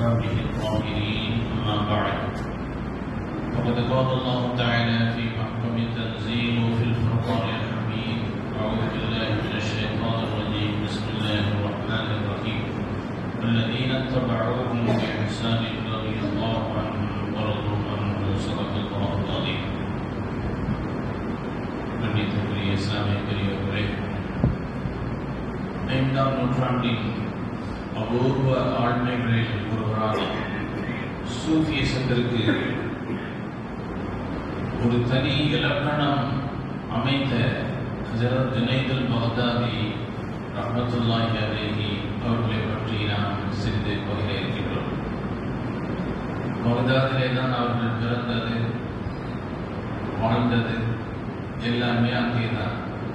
وأصحابه الطاهرين أما بعد فقد قال الله تعالى في محكم التنزيل وفي الفرقان الحميد أعوذ بالله من الشيطان الرجيم بسم الله الرحمن الرحيم والذين اتبعوهم بإحسان رضي الله عنهم ورضوا عنه صدق الله العظيم கண்ணியத்திற்குரிய இஸ்லாமிய பெரியவர்களே ஐந்தாம் நூற்றாண்டின் அபூர்வ ஆழ்மைகளில் ஒருவரான சூஃபியசத்திற்கு ஒரு தனி இலக்கணம் அமைந்த ஹஜரத் ஜுனைதுல் பகதாதி ரஹமத்துல்லாஹி அலைஹி அவர்களை பற்றி நாம் சிறிது பகிர இருக்கின்றோம் பகதாதிலே தான் அவர்கள் பிறந்தது வாழ்ந்தது எல்லாமே அங்கே தான்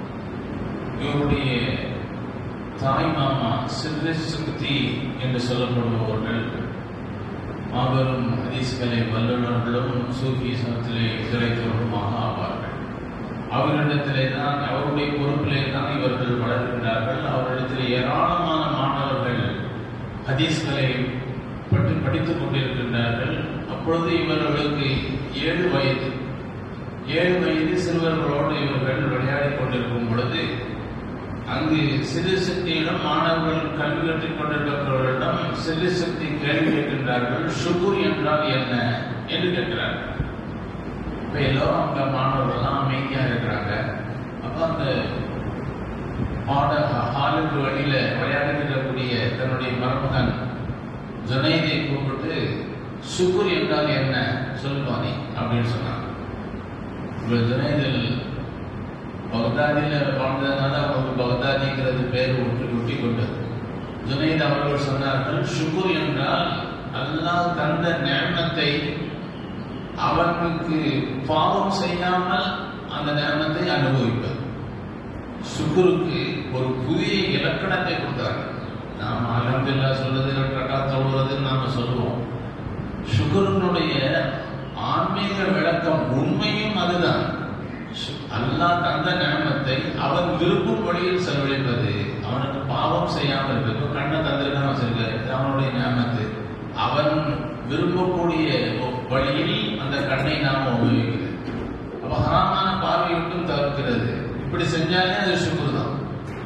இவருடைய தாய் மாமா சிறு சுக்தி என்று சொல்லப்படுபவர்கள் மாபெரும் ஹதீஸ்களை வல்லுநர்களும் சூஃபிசத்திலே திளைத்தவர்களுமாக ஆவார்கள் அவரிடத்திலே தான் அவருடைய பொறுப்பிலே தான் இவர்கள் வளர்கின்றார்கள் அவரிடத்தில் ஏராளமான மாணவர்கள் ஹதீஸ்களை பற்றி படித்துக் கொண்டிருக்கின்றார்கள் அப்பொழுது இவர்களுக்கு ஏழு வயது ஏழு வயது சிறுவர்களோடு இவர்கள் விளையாடிக் கொண்டிருக்கும் பொழுது அங்கு சிறு சக்தியிடம் மாணவர்கள் கல்வி கற்றுக் கொண்டிருக்கிறவர்களிடம் சிறு சக்தி கேள்வி கேட்கின்றார்கள் சுகுர் என்றால் என்ன என்று கேட்கிறார்கள் இப்ப எல்லோரும் அவங்க மாணவர்கள்லாம் அமைதியா இருக்கிறாங்க அப்ப அந்த பாட ஹாலுக்கு வழியில விளையாடுகின்றக்கூடிய தன்னுடைய மருமகன் ஜுனைதை கூப்பிட்டு சுகுர் என்றால் என்ன சொல்லுவானே அப்படின்னு சொன்னாங்க இப்ப ஜுனைதில் பகதாதியில் வாழ்ந்ததுனால அவங்களுக்கு பகதாதிங்கிறது பேர் ஒட்டி ஒட்டி கொண்டது ஜுனைத் அவர்கள் சொன்னார்கள் சுகுர் என்றால் அல்லாஹ் தந்த நேமத்தை அவனுக்கு பாவம் செய்யாமல் அந்த நேமத்தை அனுபவிப்பது சுகுருக்கு ஒரு புதிய இலக்கணத்தை கொடுத்தார்கள் நாம் அலமதுல்லா சொல்றது ரக்கா தொழுவதுன்னு நாம சொல்லுவோம் சுகுருனுடைய ஆன்மீக விளக்கம் உண்மையும் அதுதான் அல்லாஹ் தந்த நேமத்தை அவன் விரும்பும் வழியில் செலவழிப்பது அவனுக்கு பாவம் செய்யாமல் இருப்பது கண்ணை தந்திருக்கான வச்சிருக்காரு அவனுடைய நேமத்து அவன் விரும்பக்கூடிய வழியில் அந்த கண்ணை நாம் உபயோகிக்கிறது அப்ப ஹராமான பார்வை விட்டும் தவிர்க்கிறது இப்படி செஞ்சாலே அது சுக்குர் தான்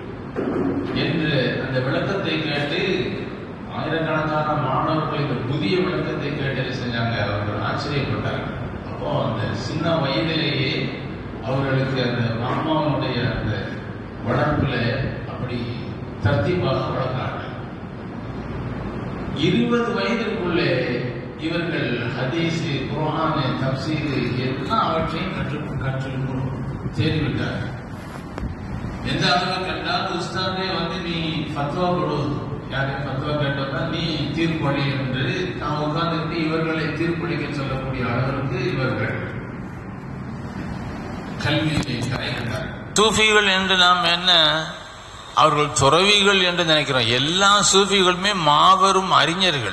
என்று அந்த விளக்கத்தை கேட்டு ஆயிரக்கணக்கான மாணவர்கள் இந்த புதிய விளக்கத்தை கேட்டு செஞ்சாங்க அவர்கள் ஆச்சரியப்பட்டார்கள் அப்போ அந்த சின்ன வயதிலேயே அவர்களுக்கு அந்த மாமாவுடைய அந்த வளர்ப்புல அப்படி தர்த்தீபாக வளர்க்கிறார்கள் இருபது வயதிற்குள்ளே இவர்கள் ஹதீஸ் குரான் தப்சீர் எல்லா அவற்றையும் கற்று கற்று தேறிவிட்டார்கள் எந்த அளவுக்கு என்றால் உஸ்தாதே வந்து நீ ஃபத்வா கொடு யாரையும் ஃபத்வா கேட்டோம்னா நீ தீர்ப்பளி என்று நான் உட்கார்ந்துட்டு இவர்களை தீர்ப்பளிக்க சொல்லக்கூடிய அளவிற்கு இவர்கள் கல்வியை கரைகின்றார்கள் சூஃபிகள் என்று நாம் என்ன அவர்கள் துறவிகள் என்று நினைக்கிறோம் எல்லா சூஃபிகளுமே மாபெரும் அறிஞர்கள்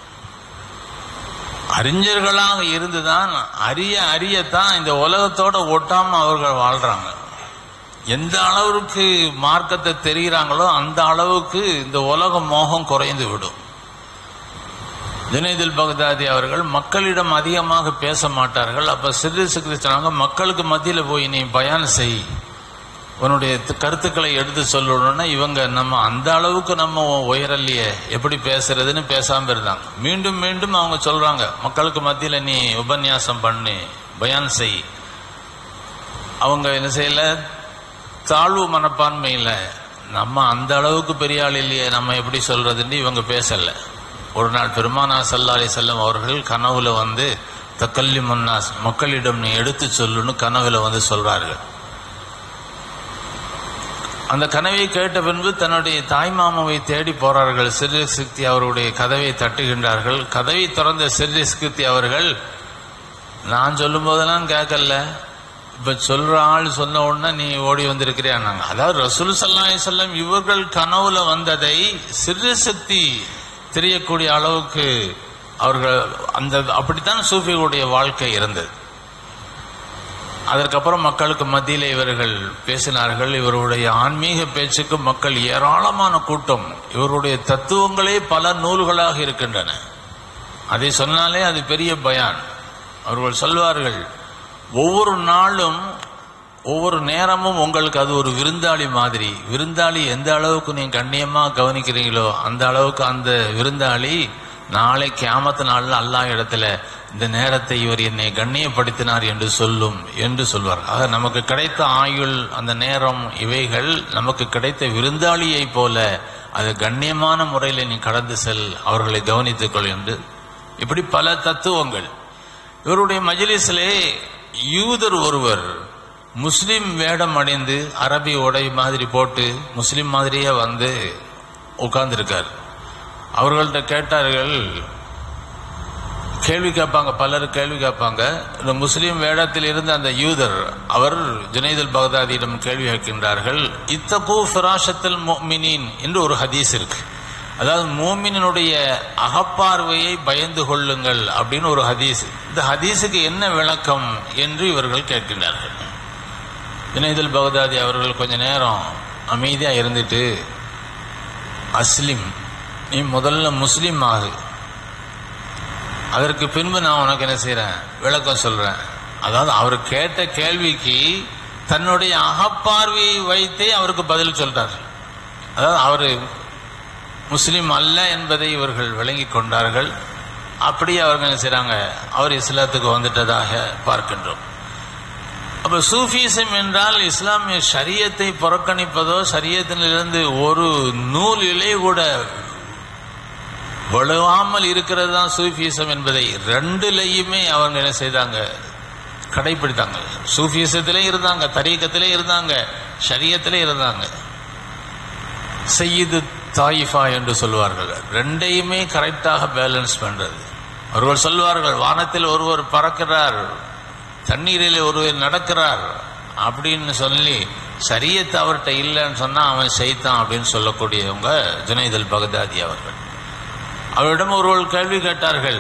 அறிஞர்களாக இருந்துதான் அறிய அறியத்தான் இந்த உலகத்தோட ஒட்டாம அவர்கள் வாழ்றாங்க எந்த அளவுக்கு மார்க்கத்தை தெரிகிறாங்களோ அந்த அளவுக்கு இந்த உலக மோகம் குறைந்து விடும் ஜுனைதுல் பகதாதி அவர்கள் மக்களிடம் அதிகமாக பேச மாட்டார்கள் அப்ப சிறு சிறு சொன்னாங்க மக்களுக்கு மத்தியில் போய் நீ பயான் செய் உன்னுடைய கருத்துக்களை எடுத்து சொல்லணும்னா இவங்க நம்ம அந்த அளவுக்கு நம்ம உயரலையே எப்படி பேசுறதுன்னு பேசாம இருந்தாங்க மீண்டும் மீண்டும் அவங்க சொல்றாங்க மக்களுக்கு மத்தியில நீ உபன்யாசம் பண்ணு பயான் செய் அவங்க என்ன செய்யல தாழ்வு மனப்பான்மையில் நம்ம அந்த அளவுக்கு பெரிய ஆள் இல்லையே நம்ம எப்படி சொல்றதுன்னு இவங்க பேசல ஒரு நாள் பெருமானா சல்லா அலி செல்லம் அவர்கள் கனவுல வந்து தக்கல்லி முன்னாஸ் மக்களிடம் நீ எடுத்து சொல்லுன்னு கனவுல வந்து சொல்றார்கள் அந்த கனவை கேட்ட பின்பு தன்னுடைய தாய்மாமாவை தேடி போறார்கள் சிறு சக்தி அவருடைய கதவை தட்டுகின்றார்கள் கதவை திறந்த சிறு சக்தி அவர்கள் நான் சொல்லும் போதெல்லாம் கேட்கல இப்ப சொல்ற ஆள் சொன்ன உடனே நீ ஓடி வந்திருக்கிறியா நாங்க அதாவது ரசூல் சல்லாஹ் செல்லம் இவர்கள் கனவுல வந்ததை சிறு சக்தி தெரியக்கூடிய அளவுக்கு அவர்கள் அந்த அப்படித்தான் சூஃபிகளுடைய வாழ்க்கை இருந்தது அதற்கப்புறம் மக்களுக்கு மத்தியில் இவர்கள் பேசினார்கள் இவருடைய ஆன்மீக பேச்சுக்கு மக்கள் ஏராளமான கூட்டம் இவருடைய தத்துவங்களே பல நூல்களாக இருக்கின்றன அதை சொன்னாலே அது பெரிய பயான் அவர்கள் சொல்வார்கள் ஒவ்வொரு நாளும் ஒவ்வொரு நேரமும் உங்களுக்கு அது ஒரு விருந்தாளி மாதிரி விருந்தாளி எந்த அளவுக்கு நீங்க கண்ணியமா கவனிக்கிறீங்களோ அந்த அளவுக்கு அந்த விருந்தாளி நாளை கியாமத்து நாள்ல அல்லாஹ் இடத்துல இந்த நேரத்தை இவர் என்னை கண்ணியப்படுத்தினார் என்று சொல்லும் என்று சொல்வார் ஆக நமக்கு கிடைத்த ஆயுள் அந்த நேரம் இவைகள் நமக்கு கிடைத்த விருந்தாளியை போல அது கண்ணியமான முறையில் நீ கடந்து செல் அவர்களை கவனித்துக் கொள் என்று இப்படி பல தத்துவங்கள் இவருடைய மஜ்லிஸிலே யூதர் ஒருவர் முஸ்லிம் வேடம் அணிந்து அரபி உடை மாதிரி போட்டு முஸ்லிம் மாதிரியே வந்து உட்கார்ந்துருக்கார் அவர்கள்ட்ட கேட்டார்கள் கேள்வி கேட்பாங்க பலர் கேள்வி கேட்பாங்க இந்த முஸ்லிம் வேடத்தில் இருந்த அந்த யூதர் அவர் ஜுனைதுல் பகதாதியிடம் கேள்வி கேட்கின்றார்கள் இத்தகு ஃபிராஷத்தில் மோமினின் என்று ஒரு ஹதீஸ் இருக்கு அதாவது மோமினுடைய அகப்பார்வையை பயந்து கொள்ளுங்கள் அப்படின்னு ஒரு ஹதீஸ் இந்த ஹதீஸுக்கு என்ன விளக்கம் என்று இவர்கள் கேட்கின்றார்கள் ஜுனைதுல் பகதாதி அவர்கள் கொஞ்ச நேரம் அமைதியா இருந்துட்டு அஸ்லிம் நீ முதல்ல முஸ்லீம் ஆகு அதற்கு பின்பு நான் உனக்கு என்ன செய்யறேன் விளக்கம் சொல்றேன் அதாவது அவர் கேட்ட கேள்விக்கு தன்னுடைய அகப்பார்வையை வைத்தே அவருக்கு பதில் சொல்றார் அதாவது அவர் முஸ்லீம் அல்ல என்பதை இவர்கள் விளங்கி கொண்டார்கள் அப்படியே அவர்கள் என்ன செய்றாங்க அவர் இஸ்லாத்துக்கு வந்துட்டதாக பார்க்கின்றோம் அப்ப சூஃபிசம் என்றால் இஸ்லாமிய ஷரியத்தை புறக்கணிப்பதோ ஷரியத்திலிருந்து ஒரு நூல் இலை கூட வலுவாமல் இருக்கிறது தான் சூஃபிசம் என்பதை ரெண்டுலையுமே அவங்க என்ன செய்தாங்க கடைபிடித்தாங்க சூஃபிசத்திலே இருந்தாங்க தரீக்கத்திலே இருந்தாங்க ஷரியத்திலே இருந்தாங்க செய்யுது தாயிஃபா என்று சொல்வார்கள் ரெண்டையுமே கரெக்டாக பேலன்ஸ் பண்றது அவர்கள் சொல்வார்கள் வானத்தில் ஒருவர் பறக்கிறார் தண்ணீரில் ஒருவர் நடக்கிறார் அப்படின்னு சொல்லி சரியத்து அவர்கிட்ட இல்லைன்னு சொன்னா அவன் செய்தான் அப்படின்னு சொல்லக்கூடியவங்க ஜுனைதல் பகதாதி அவர்கள் அவரிடம் ஒருவர் கேள்வி கேட்டார்கள்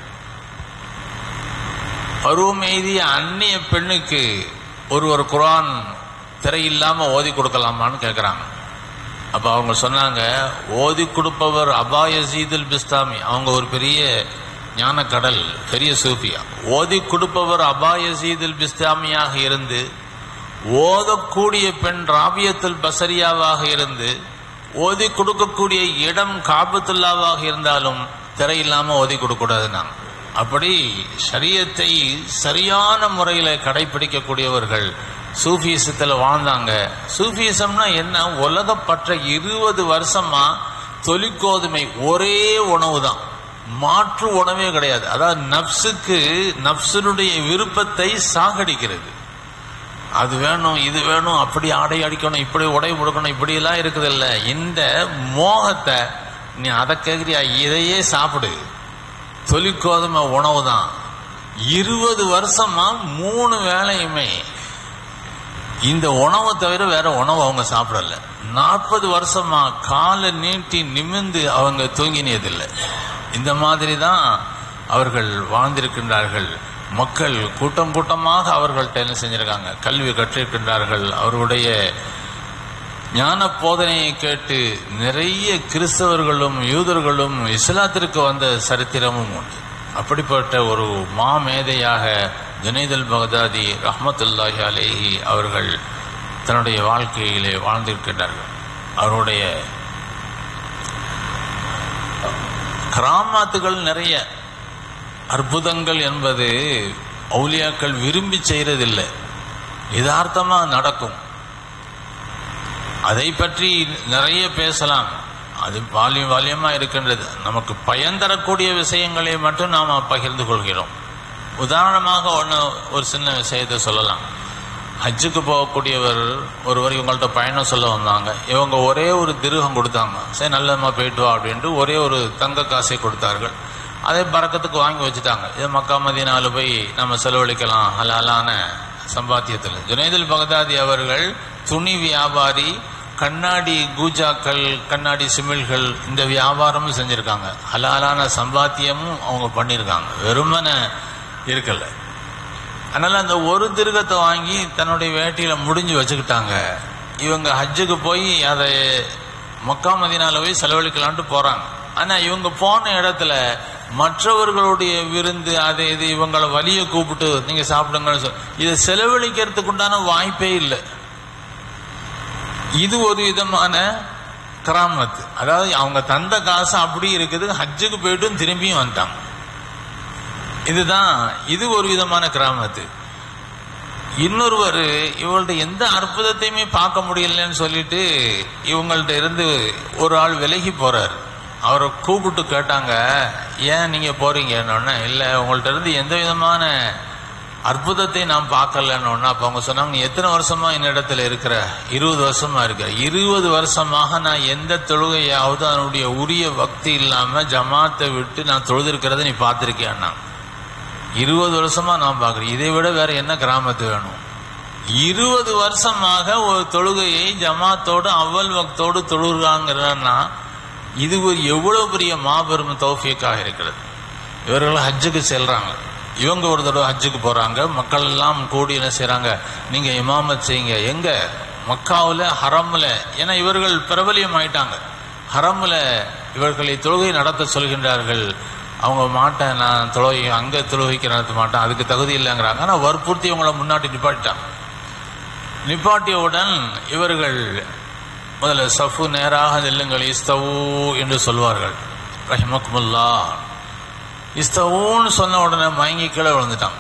பருவம் எய்திய அந்நிய பெண்ணுக்கு ஒருவர் குரான் திரையில்லாம ஓதி கொடுக்கலாமான்னு கேட்குறாங்க அப்ப அவங்க சொன்னாங்க ஓதி கொடுப்பவர் அபாயசீதுல் பிஸ்தாமி அவங்க ஒரு பெரிய ஞான கடல் பெரிய சூஃபியா ஓதி கொடுப்பவர் அபாயசீதுல் பிஸ்தாமியாக இருந்து ஓதக்கூடிய பெண் ராபியத்துல் பசரியாவாக இருந்து ஓதி கொடுக்கக்கூடிய இடம் காபத்துல்லாவாக இருந்தாலும் திரை இல்லாம ஓதி கொடுக்க கூடாதுன்னாங்க அப்படி ஷரியத்தை சரியான முறையில கடைபிடிக்கக்கூடியவர்கள் சூஃபிசத்தில் வாழ்ந்தாங்க சூஃபிசம்னா என்ன உலகப்பற்ற இருபது வருஷமா தொலிக்கோதுமை ஒரே உணவு தான் மாற்று உணவே கிடையாது அதாவது நப்சுக்கு நப்சுனுடைய விருப்பத்தை சாகடிக்கிறது அது வேணும் இது வேணும் அப்படி ஆடை அடிக்கணும் இப்படி உடை முடுக்கணும் இப்படி எல்லாம் இருக்குது இல்ல இந்த மோகத்தை நீ அதை கேட்குறியா இதையே சாப்பிடு தொலிக்கோதுமை உணவு தான் இருபது வருஷமா மூணு வேலையுமே இந்த உணவை தவிர வேற உணவு அவங்க சாப்பிடல நாற்பது வருஷமா காலை நீட்டி நிமிந்து அவங்க தூங்கினதில்லை இந்த மாதிரி தான் அவர்கள் வாழ்ந்திருக்கின்றார்கள் மக்கள் கூட்டம் கூட்டமாக அவர்கள்ட்ட என்ன செஞ்சிருக்காங்க கல்வி கற்றிருக்கின்றார்கள் அவருடைய ஞான போதனையை கேட்டு நிறைய கிறிஸ்தவர்களும் யூதர்களும் இஸ்லாத்திற்கு வந்த சரித்திரமும் உண்டு அப்படிப்பட்ட ஒரு மாமேதையாக ஜுனைதல் பகதாதி ரஹமத்துல்லாஹி அலேஹி அவர்கள் தன்னுடைய வாழ்க்கையிலே வாழ்ந்திருக்கின்றார்கள் அவருடைய கிராமத்துகள் நிறைய அற்புதங்கள் என்பது அவுலியாக்கள் விரும்பி செய்யறதில்லை யதார்த்தமா நடக்கும் அதை பற்றி நிறைய பேசலாம் அது வால்யூம் வால்யூமா இருக்கின்றது நமக்கு பயன் தரக்கூடிய விஷயங்களை மட்டும் நாம் பகிர்ந்து கொள்கிறோம் உதாரணமாக ஒன்று ஒரு சின்ன விஷயத்தை சொல்லலாம் ஹஜ்ஜுக்கு போகக்கூடியவர் ஒருவர் இவங்கள்ட்ட பயணம் சொல்ல வந்தாங்க இவங்க ஒரே ஒரு திருகம் கொடுத்தாங்க சரி நல்லமா போயிட்டு வா அப்படின்ட்டு ஒரே ஒரு தங்க காசை கொடுத்தார்கள் அதே பறக்கத்துக்கு வாங்கி வச்சுட்டாங்க இது மக்கா மதினால போய் நம்ம செலவழிக்கலாம் ஹலாலான சம்பாத்தியத்தில் ஜுனைதுல் பகதாதி அவர்கள் துணி வியாபாரி கண்ணாடி கூஜாக்கள் கண்ணாடி சிமிழ்கள் இந்த வியாபாரமும் செஞ்சிருக்காங்க ஹலாலான சம்பாத்தியமும் அவங்க பண்ணியிருக்காங்க வெறுமனை இருக்கல அதனால அந்த ஒரு திருகத்தை வாங்கி தன்னுடைய வேட்டியில முடிஞ்சு வச்சுக்கிட்டாங்க இவங்க ஹஜ்ஜுக்கு போய் அதை மக்கா மதினால போய் செலவழிக்கலான்ட்டு போறாங்க ஆனா இவங்க போன இடத்துல மற்றவர்களுடைய விருந்து அது இது இவங்களை வலிய கூப்பிட்டு நீங்க சாப்பிடுங்கன்னு சொல் இதை செலவழிக்கிறதுக்கு உண்டான வாய்ப்பே இல்லை இது ஒரு விதமான கிராமத்து அதாவது அவங்க தந்த காசு அப்படி இருக்குது ஹஜ்ஜுக்கு போயிட்டும் திரும்பியும் வந்துட்டாங்க இதுதான் இது ஒரு விதமான கிராமத்து இன்னொருவர் இவங்கள்ட்ட எந்த அற்புதத்தையுமே பார்க்க முடியலன்னு சொல்லிட்டு இவங்கள்ட்ட இருந்து ஒரு ஆள் விலகி போறார் அவரை கூப்பிட்டு கேட்டாங்க ஏன் நீங்க போறீங்கன்னு இல்லை உங்கள்ட்ட இருந்து எந்த விதமான அற்புதத்தை நான் பார்க்கலன்னு அப்ப அவங்க சொன்னாங்க "நீ எத்தனை வருஷமா என்னிடத்துல இருக்கிற இருபது வருஷமா இருக்கிற இருபது வருஷமாக நான் எந்த தொழுகையாவது அதனுடைய உரிய பக்தி இல்லாம ஜமாத்தை விட்டு நான் தொழுதிருக்கிறத நீ பார்த்திருக்கியான்னா இருபது வருஷமா நான் பார்க்கிறேன் இதை விட வேற என்ன கிராமத்து வேணும் இருபது வருஷமாக ஒரு தொழுகையை ஜமாத்தோடு அவ்வல் வக்தோடு தொழுகிறாங்கிறன்னா இது ஒரு எவ்வளவு பெரிய மாபெரும் தௌஃபியக்காக இருக்கிறது இவர்கள் ஹஜ்ஜுக்கு செல்றாங்க இவங்க ஒரு தடவை ஹஜ்ஜுக்கு போறாங்க மக்கள் எல்லாம் கூடி என்ன செய்றாங்க நீங்க இமாமத் செய்யுங்க எங்க மக்காவுல ஹரம்ல ஏன்னா இவர்கள் பிரபலியம் ஆயிட்டாங்க ஹரம்ல இவர்களை தொழுகை நடத்த சொல்கின்றார்கள் அவங்க மாட்டேன் நான் தொழுகை அங்க தொழுகைக்கு நடத்த மாட்டேன் அதுக்கு தகுதி இல்லைங்கிறாங்க ஆனா வற்புறுத்தி அவங்கள முன்னாடி நிப்பாட்டிட்டாங்க நிப்பாட்டியவுடன் இவர்கள் முதல்ல சஃபு நேராக நில்லுங்கள் இஸ்தவு என்று சொல்வார்கள் ரஹிமக்குமுல்லா இஸ்தவுன்னு சொன்ன உடனே மயங்கி கீழே விழுந்துட்டான்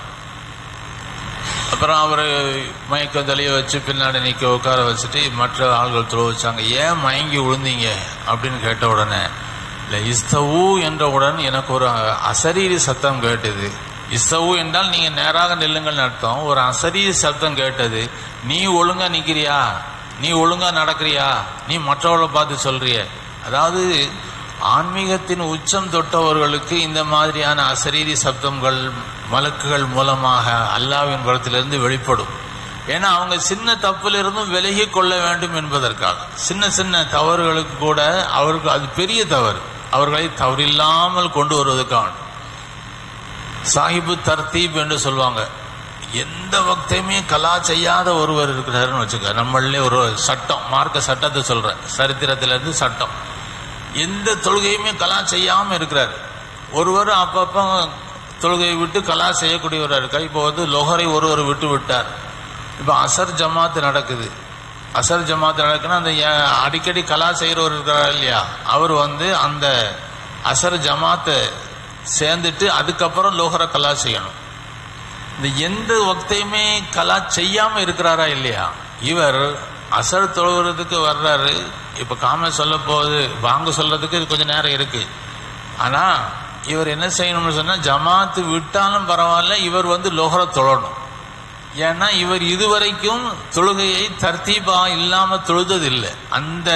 அப்புறம் அவர் மயக்கம் தெளிய வச்சு பின்னாடி நிற்க உட்கார வச்சுட்டு மற்ற ஆள்கள் துள வச்சாங்க ஏன் மயங்கி விழுந்தீங்க அப்படின்னு கேட்ட உடனே இல்லை இஸ்தவு என்றவுடன் எனக்கு ஒரு அசரீரி சத்தம் கேட்டது இஸ்தவு என்றால் நீங்க நேராக நில்லுங்கள் அர்த்தம் ஒரு அசரீரி சத்தம் கேட்டது நீ ஒழுங்கா நிக்கிறியா நீ ஒழுங்கா நடக்கிறியா நீ மற்றவர்களை பார்த்து சொல்றிய அதாவது ஆன்மீகத்தின் உச்சம் தொட்டவர்களுக்கு இந்த மாதிரியான அசரீரி சப்தங்கள் மலக்குகள் மூலமாக அல்லாவின் புறத்திலிருந்து வெளிப்படும் ஏன்னா அவங்க சின்ன தப்புல இருந்தும் விலகி கொள்ள வேண்டும் என்பதற்காக சின்ன சின்ன தவறுகளுக்கு கூட அவருக்கு அது பெரிய தவறு அவர்களை தவறில்லாமல் கொண்டு வருவதற்காக சாஹிபு தர்தீப் என்று சொல்லுவாங்க எந்த வக்தையுமே கலா செய்யாத ஒருவர் இருக்கிறாருன்னு வச்சுக்க நம்மளே ஒரு சட்டம் மார்க்க சட்டத்தை சொல்றேன் சரித்திரத்திலிருந்து சட்டம் எந்த தொழுகையுமே கலா செய்யாம இருக்கிறார் ஒருவர் அப்பப்போ தொழுகையை விட்டு கலா செய்யக்கூடியவராக இருக்கார் இப்போ வந்து லொஹரை ஒருவர் விட்டு விட்டார் இப்போ அசர் ஜமாத் நடக்குது அசர் ஜமாத் நடக்குன்னா அந்த ஏ- அடிக்கடி கலா செய்கிறவர் இருக்கிறார் இல்லையா அவர் வந்து அந்த அசர் ஜமாத்தை சேர்ந்துட்டு அதுக்கப்புறம் லோஹரை கலா செய்யணும் இந்த எந்த வக்தையுமே கலா செய்யாம இருக்கிறாரா இல்லையா இவர் அசர் தொழுகிறதுக்கு வர்றாரு இப்ப காம சொல்ல போகுது வாங்க சொல்றதுக்கு இது கொஞ்சம் நேரம் இருக்கு ஆனா இவர் என்ன செய்யணும்னு சொன்னா ஜமாத்து விட்டாலும் பரவாயில்ல இவர் வந்து லோகர தொழணும் ஏன்னா இவர் இதுவரைக்கும் தொழுகையை தர்த்தீபா இல்லாம தொழுததில்லை அந்த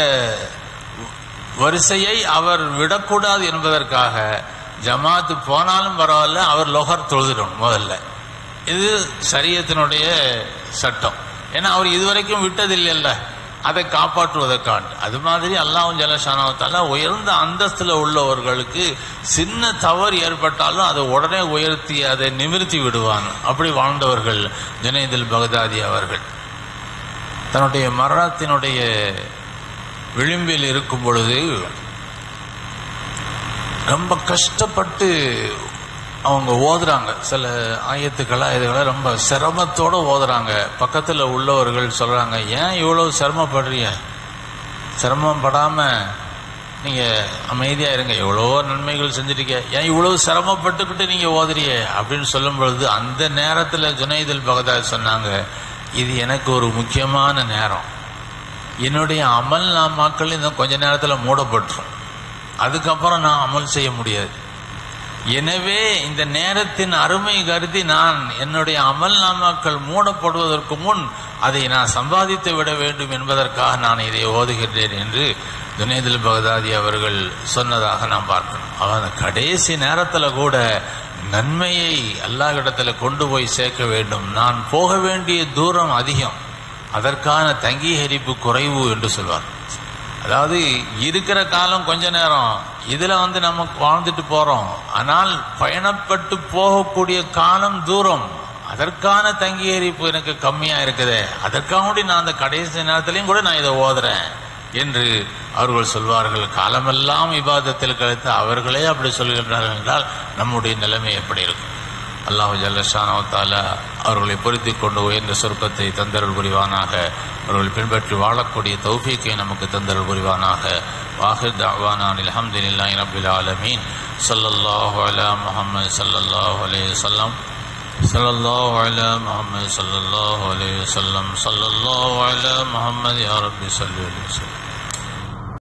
வரிசையை அவர் விடக்கூடாது என்பதற்காக ஜமாத்து போனாலும் பரவாயில்ல அவர் லோகர் தொழுதிடணும் முதல்ல இது சரியத்தினுடைய சட்டம் ஏன்னா அவர் இதுவரைக்கும் விட்டதில்லைல்ல அதை காப்பாற்றுவதற்காண்டு அது மாதிரி அல்லாஹ் ஜலசானவத்தால உயர்ந்த அந்தஸ்துல உள்ளவர்களுக்கு சின்ன தவறு ஏற்பட்டாலும் அதை உடனே உயர்த்தி அதை நிமிர்த்தி விடுவான் அப்படி வாழ்ந்தவர்கள் ஜுனைதில் பகதாதி அவர்கள் தன்னுடைய மரணத்தினுடைய விளிம்பில் இருக்கும் பொழுது ரொம்ப கஷ்டப்பட்டு அவங்க ஓதுறாங்க சில ஆயத்துக்களா இதுகளை ரொம்ப சிரமத்தோட ஓதுறாங்க பக்கத்துல உள்ளவர்கள் சொல்றாங்க ஏன் இவ்வளவு சிரமப்படுறீங்க சிரமம் படாம நீங்க அமைதியா இருங்க எவ்வளவோ நன்மைகள் செஞ்சிருக்கீங்க ஏன் இவ்வளவு சிரமப்பட்டுக்கிட்டு நீங்க ஓதுறிய அப்படின்னு சொல்லும் பொழுது அந்த நேரத்துல ஜுனைதில் பகதாத் சொன்னாங்க இது எனக்கு ஒரு முக்கியமான நேரம் என்னுடைய அமல் நாமாக்கள் இன்னும் கொஞ்ச நேரத்துல மூடப்பட்டுரும் அதுக்கப்புறம் நான் அமல் செய்ய முடியாது எனவே இந்த நேரத்தின் அருமை கருதி நான் என்னுடைய அமல் நாமாக்கள் மூடப்படுவதற்கு முன் அதை நான் சம்பாதித்து விட வேண்டும் என்பதற்காக நான் இதை ஓதுகின்றேன் என்று துனேதில் பகதாதி அவர்கள் சொன்னதாக நாம் பார்க்கிறோம் அவன் கடைசி நேரத்துல கூட நன்மையை அல்லாஹ்விடத்துல கொண்டு போய் சேர்க்க வேண்டும் நான் போக வேண்டிய தூரம் அதிகம் அதற்கான தங்கீகரிப்பு குறைவு என்று சொல்வார் அதாவது இருக்கிற காலம் கொஞ்ச நேரம் இதுல வந்து நம்ம வாழ்ந்துட்டு போறோம் ஆனால் பயணப்பட்டு போகக்கூடிய காலம் தூரம் அதற்கான தங்கியரிப்பு எனக்கு கம்மியா இருக்குதே அதற்காக வேண்டி நான் அந்த கடைசி நேரத்திலையும் கூட நான் இதை ஓதுறேன் என்று அவர்கள் சொல்வார்கள் காலமெல்லாம் இபாதத்தில் கழித்து அவர்களே அப்படி சொல்கின்றார்கள் என்றால் நம்முடைய நிலைமை எப்படி இருக்கும் அல்லாஹு ஜல்லஷானோ தாலா அவர்களை பொருத்தி கொண்டு உயர்ந்த சொர்க்கத்தை தந்தருள் புரிவானாக அவர்கள் பின்பற்றி வாழக்கூடிய தௌஃபீக்கை நமக்கு தந்தருள் புரிவானாக வாஹிர் தாவானான் அல்ஹம்துலில்லாஹி ரப்பில் ஆலமீன் ஸல்லல்லாஹு அலா முஹம்மது ஸல்லல்லாஹு அலைஹி வஸல்லம் ஸல்லல்லாஹு அலா முஹம்மது ஸல்லல்லாஹு அலைஹி வஸல்லம் ஸல்லல்லாஹு அலா முஹம்மது யா ரப்பி ஸல்லி அலைஹி வஸல்லம்